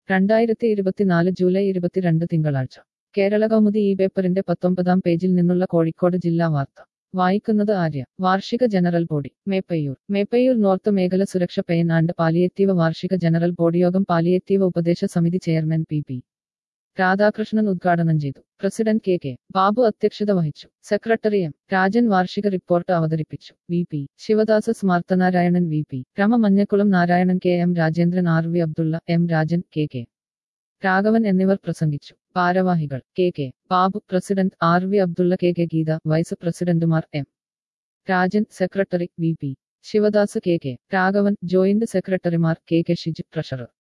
രണ്ടായിരത്തി ഇരുപത്തിനാല് ജൂലൈ ഇരുപത്തിരണ്ട് തിങ്കളാഴ്ച കേരള കൗമുദി ഈ പേപ്പറിന്റെ പത്തൊമ്പതാം പേജിൽ നിന്നുള്ള കോഴിക്കോട് ജില്ലാ വാർത്ത വായിക്കുന്നത് ആര്യ വാർഷിക general body Meppayyur Meppayyur north മേഖല സുരക്ഷ പെയിൻ ആൻഡ് പാലിയേറ്റീവ് വാർഷിക ജനറൽ ബോഡി യോഗം പാലിയേറ്റീവ് ഉപദേശ സമിതി ചെയർമാൻ പി പി രാധാകൃഷ്ണൻ ഉദ്ഘാടനം ചെയ്തു പ്രസിഡന്റ് കെ കെ ബാബു അധ്യക്ഷത വഹിച്ചു സെക്രട്ടറി എം രാജൻ വാർഷിക റിപ്പോർട്ട് അവതരിപ്പിച്ചു V P Sivadasa Smarthanarayanan V P Rama Manjakkulam Narayanan K M Rajendran R V Abdulla M Rajan K K Raghavan എന്നിവർ പ്രസംഗിച്ചു ഭാരവാഹികൾ K K Babu president R V Abdulla K K Geetha vice പ്രസിഡന്റുമാർ M Rajan secretary V P Sivadas K K Raghavan joint സെക്രട്ടറിമാർ K K Shiju treasurer